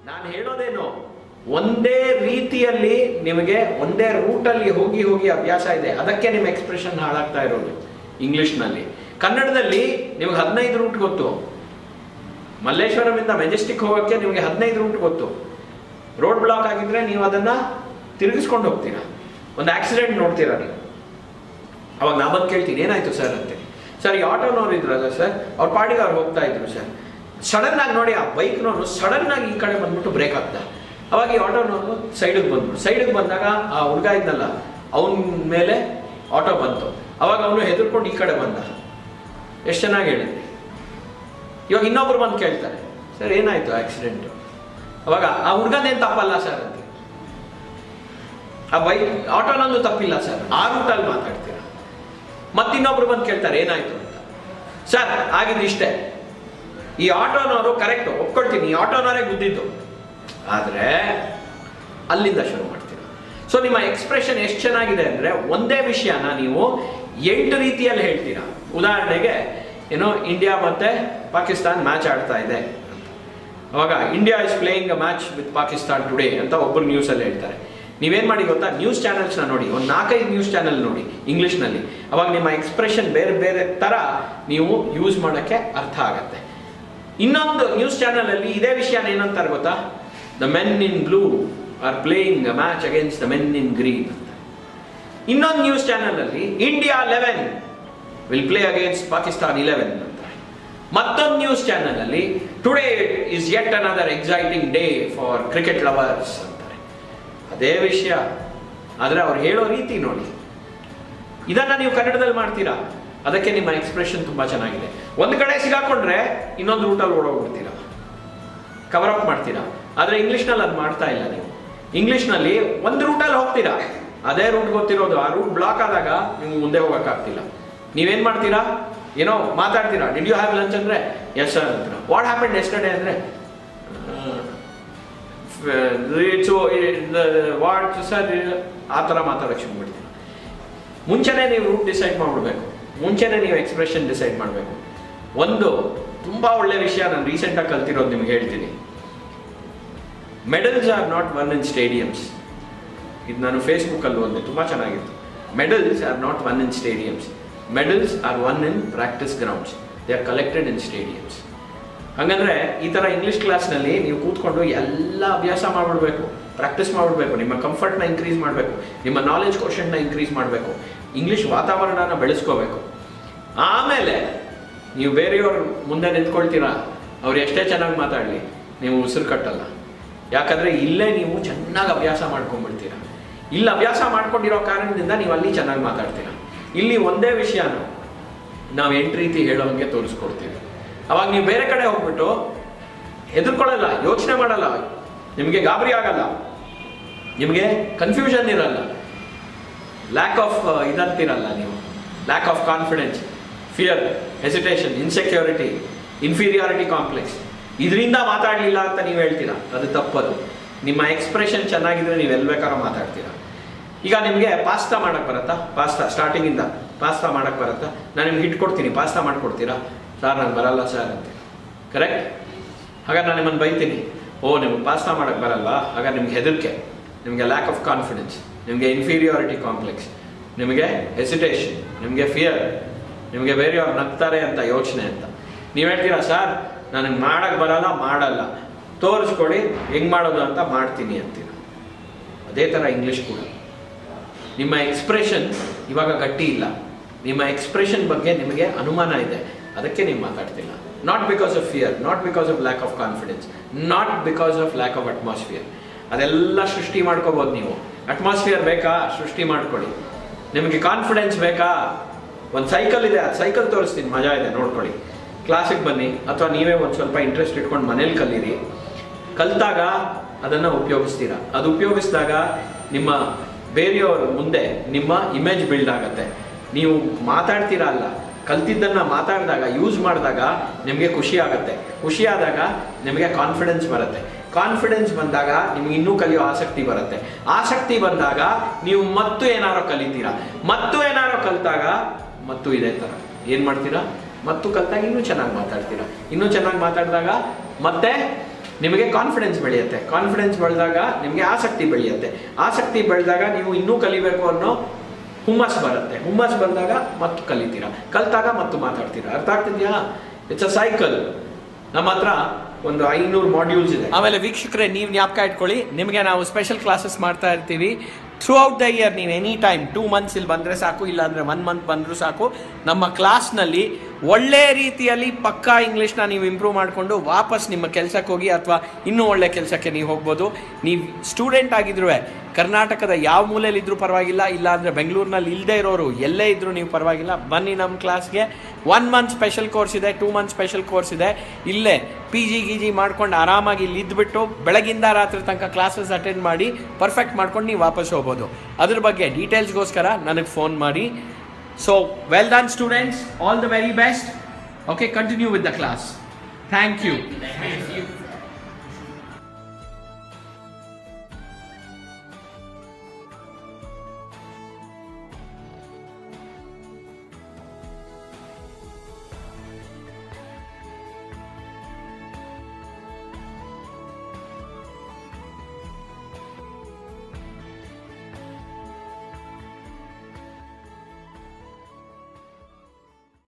ನಾನು ಹೇಳೋದೇನು ಒಂದೇ ರೀತಿಯಲ್ಲಿ ನಿಮಗೆ ಒಂದೇ ರೂಟಲ್ಲಿ ಹೋಗಿ ಹೋಗಿ ಅಭ್ಯಾಸ ಇದೆ ಅದಕ್ಕೆ ನಿಮ್ಮ ಎಕ್ಸ್ಪ್ರೆಷನ್ ಹಾಳಾಗ್ತಾ ಇರೋದು ಇಂಗ್ಲಿಷ್ನಲ್ಲಿ ಕನ್ನಡದಲ್ಲಿ ನಿಮಗೆ ಹದಿನೈದು ರೂಟ್ ಗೊತ್ತು ಮಲ್ಲೇಶ್ವರಮಿಂದ ಮೆಜೆಸ್ಟಿಕ್ ಹೋಗೋಕ್ಕೆ ನಿಮಗೆ ಹದಿನೈದು ರೂಟ್ ಗೊತ್ತು ರೋಡ್ ಬ್ಲಾಕ್ ಆಗಿದ್ರೆ ನೀವು ಅದನ್ನ ತಿರುಗಿಸ್ಕೊಂಡು ಹೋಗ್ತೀರಾ ಒಂದು ಆಕ್ಸಿಡೆಂಟ್ ನೋಡ್ತೀರಾ ನೀವು ಅವಾಗ ನಾ ಬಂದು ಕೇಳ್ತೀನಿ ಏನಾಯ್ತು ಸರ್ ಅಂತೇಳಿ ಸರ್ ಈ ಆಟೋನವ್ರು ಇದ್ರಲ್ಲ ಸರ್ ಅವ್ರ ಪಾಡಿಗೆ ಅವ್ರು ಹೋಗ್ತಾ ಇದ್ರು ಸರ್ ಸಡನ್ ಆಗಿ ನೋಡಿ ಆ ಬೈಕ್ನವರು ಸಡನ್ ಆಗಿ ಈ ಕಡೆ ಬಂದ್ಬಿಟ್ಟು ಬ್ರೇಕ್ ಆಗ್ತಾ ಅವಾಗ ಈ ಆಟೋನವರು ಸೈಡಿಗೆ ಬಂದ್ಬಿಟ್ಟು ಸೈಡಿಗೆ ಬಂದಾಗ ಆ ಹುಡುಗ ಇದ್ನಲ್ಲ ಅವನ ಮೇಲೆ ಆಟೋ ಬಂತು ಅವಾಗ ಅವನು ಹೆದರ್ಕೊಂಡು ಈ ಕಡೆ ಬಂದ ಎಷ್ಟು ಚೆನ್ನಾಗಿ ಹೇಳಿದ್ರಿ ಇವಾಗ ಇನ್ನೊಬ್ರು ಬಂದು ಕೇಳ್ತಾರೆ ಸರ್ ಏನಾಯ್ತು ಆಕ್ಸಿಡೆಂಟ್ ಅವಾಗ ಆ ಹುಡುಗನೇನು ತಪ್ಪಲ್ಲ ಸರ್ ಅಂತ ಆ ಬೈಕ್ ಆಟೋನಲ್ಲೂ ತಪ್ಪಿಲ್ಲ ಸರ್ ಆ ರೂಟಲ್ಲಿ ಮಾತಾಡ್ತೀರಾ ಮತ್ತಿನ್ನೊಬ್ರು ಬಂದು ಕೇಳ್ತಾರೆ ಏನಾಯ್ತು ಅಂತ ಸರ್ ಆಗಿದ್ದು ಇಷ್ಟೇ ಈ ಆಟೋನವರು ಕರೆಕ್ಟ್ ಒಪ್ಕೊಳ್ತೀನಿ ಈ ಆಟೋನವರೇ ಗುದ್ದಿದ್ದು ಆದರೆ ಅಲ್ಲಿಂದ ಶುರು ಮಾಡ್ತೀರಾ ಸೊ ನಿಮ್ಮ ಎಕ್ಸ್ಪ್ರೆಷನ್ ಎಷ್ಟು ಚೆನ್ನಾಗಿದೆ ಅಂದರೆ ಒಂದೇ ವಿಷಯನ ನೀವು ಎಂಟು ರೀತಿಯಲ್ಲಿ ಹೇಳ್ತೀರಾ ಉದಾಹರಣೆಗೆ ಏನೋ ಇಂಡಿಯಾ ಮತ್ತೆ ಪಾಕಿಸ್ತಾನ್ ಮ್ಯಾಚ್ ಆಡ್ತಾ ಇದೆ ಅಂತ ಅವಾಗ India is playing a match with Pakistan today ಅಂತ ಒಬ್ಬರು ನ್ಯೂಸಲ್ಲಿ ಹೇಳ್ತಾರೆ ನೀವೇನು ಮಾಡಿ ಗೊತ್ತಾ ನ್ಯೂಸ್ ಚಾನೆಲ್ಸ್ನ ನೋಡಿ ಒಂದು ನಾಲ್ಕೈದು ನ್ಯೂಸ್ ಚಾನೆಲ್ ನೋಡಿ ಇಂಗ್ಲೀಷ್ನಲ್ಲಿ ಅವಾಗ ನಿಮ್ಮ ಎಕ್ಸ್ಪ್ರೆಷನ್ ಬೇರೆ ಬೇರೆ ಥರ ನೀವು ಯೂಸ್ ಮಾಡೋಕ್ಕೆ ಅರ್ಥ ಆಗತ್ತೆ ಇನ್ನೊಂದು ನ್ಯೂಸ್ ಚಾನೆಲ್ ಅಲ್ಲಿ ಇದೇ ವಿಷಯನ ಏನಂತಾರೆ ಗೊತ್ತಾ the men in blue are playing a match against the men in green ಅಂತ ಇನ್ನೊಂದು ನ್ಯೂಸ್ ಚಾನೆಲ್ ಅಲ್ಲಿ India eleven will play against Pakistan eleven ಅಂತಾರೆ ಮತ್ತೊಂದು ನ್ಯೂಸ್ ಚಾನೆಲ್ ಅಲ್ಲಿ today is yet another exciting day for cricket lovers ಅಂತಾರೆ ಅದೇ ವಿಷಯ ಆದರೆ ಅವ್ರು ಹೇಳೋ ರೀತಿ ನೋಡಿ ಇದನ್ನ ನೀವು ಕನ್ನಡದಲ್ಲಿ ಮಾಡ್ತೀರಾ ಅದಕ್ಕೆ ನಿಮ್ಮ ಎಕ್ಸ್ಪ್ರೆಷನ್ ತುಂಬಾ ಚೆನ್ನಾಗಿದೆ ಒಂದು ಕಡೆ ಸಿಗಾಕೊಂಡ್ರೆ ಇನ್ನೊಂದು ರೂಟಲ್ಲಿ ಓಡೋಗ್ಬಿಡ್ತೀರಾ ಕವರ್ ಅಪ್ ಮಾಡ್ತೀರಾ ಆದರೆ ಇಂಗ್ಲೀಷ್ನಲ್ಲಿ ಅದು ಮಾಡ್ತಾ ಇಲ್ಲ ನೀವು ಇಂಗ್ಲೀಷ್ನಲ್ಲಿ ಒಂದು ರೂಟಲ್ಲಿ ಹೋಗ್ತೀರಾ ಅದೇ ರೂಟ್ ಗೊತ್ತಿರೋದು ಆ ರೂಟ್ ಬ್ಲಾಕ್ ಆದಾಗ ನೀವು ಮುಂದೆ ಹೋಗೋಕ್ಕಾಗ್ತಿಲ್ಲ ನೀವೇನ್ ಮಾಡ್ತೀರಾ ಏನೋ ಮಾತಾಡ್ತೀರಾ ಡಿಡ್ ಯು ಹ್ಯಾವ್ ಲಂಚ್ ಅಂದ್ರೆ ಎಸ್ ಸರ್ ಅಂತೀರಾ ವಾಟ್ ಹ್ಯಾಪನ್ ಎಸ್ಟರ್ಡೇ ಅಂದ್ರೆ ಇಟ್ಸ್ ವಾಟ್ ಸರ್ ಆ ಥರ ಮಾತಾಡೋಕೆ ಶುರು ಮಾಡ್ತೀರಾ ಮುಂಚೆನೇ ನೀವು ರೂಟ್ ಡಿಸೈಡ್ ಮಾಡ್ಬಿಡ್ಬೇಕು ಮುಂಚೆನೇ ನೀವು ಎಕ್ಸ್ಪ್ರೆಷನ್ ಡಿಸೈಡ್ ಮಾಡಬೇಕು ಒಂದು ತುಂಬ ಒಳ್ಳೆ ವಿಷಯ ನಾನು ರೀಸೆಂಟಾಗಿ ಕಲ್ತಿರೋದು ನಿಮ್ಗೆ ಹೇಳ್ತೀನಿ medals are not won in stadiums ಇದು ನಾನು ಫೇಸ್ಬುಕ್ಕಲ್ಲಿ ಓದಿದೆ ತುಂಬ ಚೆನ್ನಾಗಿತ್ತು medals are not won in stadiums medals are won in practice grounds they are collected in stadiums ಹಾಗಂದ್ರೆ ಈ ಥರ ಇಂಗ್ಲೀಷ್ ಕ್ಲಾಸ್ನಲ್ಲಿ ನೀವು ಕೂತ್ಕೊಂಡು ಎಲ್ಲ ಅಭ್ಯಾಸ ಮಾಡ್ಬಿಡ್ಬೇಕು ಪ್ರಾಕ್ಟೀಸ್ ಮಾಡ್ಬಿಡ್ಬೇಕು ನಿಮ್ಮ ಕಂಫರ್ಟ್ನ ಇನ್ಕ್ರೀಸ್ ಮಾಡಬೇಕು ನಿಮ್ಮ ನಾಲೆಜ್ ಕ್ವಶನ್ನ ಇನ್ಕ್ರೀಸ್ ಮಾಡಬೇಕು ಇಂಗ್ಲೀಷ್ ವಾತಾವರಣನ ಬೆಳೆಸ್ಕೋಬೇಕು ಆಮೇಲೆ ನೀವು ಬೇರೆಯವ್ರ ಮುಂದೆ ನಿಂತ್ಕೊಳ್ತೀರಾ ಅವ್ರು ಎಷ್ಟೇ ಚೆನ್ನಾಗಿ ಮಾತಾಡಲಿ ನೀವು ಉಸಿರು ಕಟ್ಟಲ್ಲ ಯಾಕಂದರೆ ಇಲ್ಲೇ ನೀವು ಚೆನ್ನಾಗಿ ಅಭ್ಯಾಸ ಮಾಡ್ಕೊಂಡ್ಬಿಡ್ತೀರಾ ಇಲ್ಲಿ ಅಭ್ಯಾಸ ಮಾಡ್ಕೊಂಡಿರೋ ಕಾರಣದಿಂದ ನೀವು ಅಲ್ಲಿ ಚೆನ್ನಾಗಿ ಮಾತಾಡ್ತೀರಾ ಇಲ್ಲಿ ಒಂದೇ ವಿಷಯನ ನಾವು ಎಂಟು ರೀತಿ ಹೇಳೋ ಹಂಗೆ ತೋರಿಸ್ಕೊಡ್ತೀವಿ ಅವಾಗ ನೀವು ಬೇರೆ ಕಡೆ ಹೋಗ್ಬಿಟ್ಟು ಹೆದರ್ಕೊಳ್ಳಲ್ಲ ಯೋಚನೆ ಮಾಡಲ್ಲ ನಿಮಗೆ ಗಾಬರಿ ಆಗಲ್ಲ ನಿಮಗೆ ಕನ್ಫ್ಯೂಷನ್ ಇರಲ್ಲ ಲ್ಯಾಕ್ ಆಫ್ ಇದಂತಿರಲ್ಲ ನೀವು lack of confidence fear hesitation insecurity inferiority complex ಇದರಿಂದ ಮಾತಾಡಲಿಲ್ಲ ಅಂತ ನೀವು ಹೇಳ್ತೀರಾ ಅದು ತಪ್ಪದು ನಿಮ್ಮ ಎಕ್ಸ್ಪ್ರೆಷನ್ ಚೆನ್ನಾಗಿದ್ರೆ ನೀವು ಎಲ್ಲಿ ಬೇಕಾದ್ರೂ ಮಾತಾಡ್ತೀರಾ ಈಗ ನಿಮಗೆ ಪಾಸ್ತಾ ಮಾಡಕ್ಕೆ ಬರುತ್ತಾ ಪಾಸ್ತಾ ಸ್ಟಾರ್ಟಿಂಗಿಂದ ಪಾಸ್ತಾ ಮಾಡಕ್ಕೆ ಬರುತ್ತಾ ನಾನು ನಿಮ್ಗೆ ಹಿಟ್ಟು ಕೊಡ್ತೀನಿ ಪಾಸ್ತಾ ಮಾಡಿಕೊಡ್ತೀರಾ ಸರ್ ನಂಗೆ ಬರಲ್ಲ ಸರ್ ಅಂತ ಕರೆಕ್ಟ್ ಹಾಗಾದ್ರೆ ನಾನು ನಿಮ್ಮನ್ನು ಬೈತೀನಿ ಓ ನಿಮ್ಗೆ ಪಾಸ್ತಾ ಮಾಡಕ್ಕೆ ಬರಲ್ವಾ ಹಾಗಾದ್ರೆ ನಿಮ್ಗೆ ಹೆದರಿಕೆ ನಿಮಗೆ ಲ್ಯಾಕ್ ಆಫ್ ಕಾನ್ಫಿಡೆನ್ಸ್ ನಿಮಗೆ ಇನ್ಫೀರಿಯಾರಿಟಿ ಕಾಂಪ್ಲೆಕ್ಸ್ ನಿಮಗೆ ಹೆಸಿಟೇಷನ್ ನಿಮಗೆ ಫಿಯರ್ ನಿಮಗೆ ಬೇರೆಯವ್ರು ನಗ್ತಾರೆ ಅಂತ ಯೋಚನೆ ಅಂತ ನೀವು ಹೇಳ್ತೀರಾ ಸರ್ ನನಗೆ ಮಾಡಕ್ಕೆ ಬರಲ್ಲ ಮಾಡಲ್ಲ ತೋರಿಸ್ಕೊಡಿ ಹೆಂಗೆ ಮಾಡೋದು ಅಂತ ಮಾಡ್ತೀನಿ ಅಂತೀರ ಅದೇ ಥರ ಇಂಗ್ಲೀಷ್ ಕೂಡ ನಿಮ್ಮ ಎಕ್ಸ್ಪ್ರೆಷನ್ ಇವಾಗ ಗಟ್ಟಿ ಇಲ್ಲ ನಿಮ್ಮ ಎಕ್ಸ್ಪ್ರೆಷನ್ ಬಗ್ಗೆ ನಿಮಗೆ ಅನುಮಾನ ಇದೆ ಅದಕ್ಕೆ ನೀವು ಮಾತಾಡ್ತಿಲ್ಲ not because of fear not because of lack of confidence not because of lack of atmosphere ಅದೆಲ್ಲ ಸೃಷ್ಟಿ ಮಾಡ್ಕೋಬೋದು ನೀವು ಅಟ್ಮಾಸ್ಫಿಯರ್ ಬೇಕಾ ಸೃಷ್ಟಿ ಮಾಡ್ಕೊಳ್ಳಿ ನಿಮಗೆ ಕಾನ್ಫಿಡೆನ್ಸ್ ಬೇಕಾ ಒಂದು ಸೈಕಲ್ ಇದೆ ಅದು ಸೈಕಲ್ ತೋರಿಸ್ತೀನಿ ಮಜಾ ಇದೆ ನೋಡ್ಕೊಳ್ಳಿ ಕ್ಲಾಸಿಗೆ ಬನ್ನಿ ಅಥವಾ ನೀವೇ ಒಂದು ಸ್ವಲ್ಪ ಇಂಟ್ರೆಸ್ಟ್ ಇಟ್ಕೊಂಡು ಮನೇಲಿ ಕಲೀರಿ ಕಲಿತಾಗ ಅದನ್ನು ಉಪಯೋಗಿಸ್ತೀರಾ ಅದು ಉಪಯೋಗಿಸಿದಾಗ ನಿಮ್ಮ ಬೇರೆಯವ್ರ ಮುಂದೆ ನಿಮ್ಮ ಇಮೇಜ್ ಬಿಲ್ಡ್ ಆಗುತ್ತೆ ನೀವು ಮಾತಾಡ್ತೀರಾ ಅಲ್ಲ ಕಲ್ತಿದ್ದನ್ನ ಮಾತಾಡಿದಾಗ ಯೂಸ್ ಮಾಡಿದಾಗ ನಿಮಗೆ ಖುಷಿ ಆಗುತ್ತೆ ಖುಷಿ ಆದಾಗ ನಿಮಗೆ ಕಾನ್ಫಿಡೆನ್ಸ್ ಬರುತ್ತೆ ಕಾನ್ಫಿಡೆನ್ಸ್ ಬಂದಾಗ ನಿಮ್ಗೆ ಇನ್ನೂ ಕಲಿಯೋ ಆಸಕ್ತಿ ಬರುತ್ತೆ ಆಸಕ್ತಿ ಬಂದಾಗ ನೀವು ಮತ್ತು ಏನಾರೋ ಕಲಿತೀರಾ ಮತ್ತು ಏನಾರೋ ಕಲಿತಾಗ ಮತ್ತು ಇದೇ ಥರ ಏನು ಮಾಡ್ತೀರಾ ಮತ್ತು ಕಲಿತಾಗ ಇನ್ನೂ ಚೆನ್ನಾಗಿ ಮಾತಾಡ್ತೀರಾ ಇನ್ನೂ ಚೆನ್ನಾಗಿ ಮಾತಾಡಿದಾಗ ಮತ್ತೆ ನಿಮಗೆ ಕಾನ್ಫಿಡೆನ್ಸ್ ಬೆಳೆಯುತ್ತೆ ಕಾನ್ಫಿಡೆನ್ಸ್ ಬೆಳೆದಾಗ ನಿಮಗೆ ಆಸಕ್ತಿ ಬೆಳೆಯುತ್ತೆ ಆಸಕ್ತಿ ಬೆಳೆದಾಗ ನೀವು ಇನ್ನೂ ಕಲಿಬೇಕು ಅನ್ನೋ ಹುಮ್ಮಸ್ ಬರುತ್ತೆ ಹುಮ್ಮಸ್ ಬಂದಾಗ ಮತ್ತು ಕಲಿತೀರಾ ಕಲ್ತಾಗ ಮತ್ತು ಮಾತಾಡ್ತೀರಾ ಅರ್ಥ ಆಗ್ತಿದ್ಯಾ ಇಟ್ಸ್ ಅ ಸೈಕಲ್ ನಮ್ಮ ಹತ್ರ ಒಂದು ಐನೂರು ಮಾಡ್ಯೂಲ್ಸ್ ಇದೆ ಆಮೇಲೆ ವೀಕ್ಷಕರೇ ನೀವು ಜ್ಞಾಪಕ ಇಟ್ಕೊಳ್ಳಿ ನಿಮಗೆ ನಾವು ಸ್ಪೆಷಲ್ ಕ್ಲಾಸಸ್ ಮಾಡ್ತಾ ಇರ್ತೀವಿ ಥ್ರೂ ಔಟ್ ದ ಇಯರ್ ನೀವು ಎನಿ ಟೈಮ್ ಟೂ ಮಂತ್ಸ್ ಇಲ್ಲಿ ಬಂದರೆ ಸಾಕು ಇಲ್ಲಾಂದರೆ ಒನ್ ಮಂತ್ ಬಂದರೂ ಸಾಕು ನಮ್ಮ ಕ್ಲಾಸ್ನಲ್ಲಿ ಒಳ್ಳೆ ರೀತಿಯಲ್ಲಿ ಪಕ್ಕಾ ಇಂಗ್ಲೀಷ್ನ ನೀವು ಇಂಪ್ರೂವ್ ಮಾಡಿಕೊಂಡು ವಾಪಸ್ ನಿಮ್ಮ ಕೆಲಸಕ್ಕೆ ಹೋಗಿ ಅಥವಾ ಇನ್ನೂ ಒಳ್ಳೆ ಕೆಲಸಕ್ಕೆ ನೀವು ಹೋಗ್ಬೋದು ನೀವು ಸ್ಟೂಡೆಂಟ್ ಆಗಿದ್ರು ಕರ್ನಾಟಕದ ಯಾವ ಮೂಲೆಯಲ್ಲಿದ್ದರೂ ಪರವಾಗಿಲ್ಲ ಇಲ್ಲಾಂದರೆ ಬೆಂಗಳೂರಿನಲ್ಲಿ ಇಲ್ಲದೆ ಇರೋರು ಎಲ್ಲೇ ಇದ್ದರೂ ನೀವು ಪರವಾಗಿಲ್ಲ ಬನ್ನಿ ನಮ್ಮ ಕ್ಲಾಸ್ಗೆ ಒನ್ ಮಂತ್ ಸ್ಪೆಷಲ್ ಕೋರ್ಸ್ ಇದೆ ಟೂ ಮಂತ್ ಸ್ಪೆಷಲ್ ಕೋರ್ಸ್ ಇದೆ ಇಲ್ಲೇ ಪಿ ಜಿ ಗಿ ಜಿ ಮಾಡ್ಕೊಂಡು ಆರಾಮಾಗಿ ಇಲ್ಲಿ ಇದ್ಬಿಟ್ಟು ಬೆಳಗಿಂದ ರಾತ್ರಿ ತನಕ ಕ್ಲಾಸಸ್ ಅಟೆಂಡ್ ಮಾಡಿ ಪರ್ಫೆಕ್ಟ್ ಮಾಡ್ಕೊಂಡು ನೀವು ವಾಪಸ್ ಹೋಗ್ಬೋದು ಅದ್ರ ಬಗ್ಗೆ ಡೀಟೇಲ್ಸ್ಗೋಸ್ಕರ ನನಗೆ ಫೋನ್ ಮಾಡಿ so well done students all the very best okay continue with the class thank you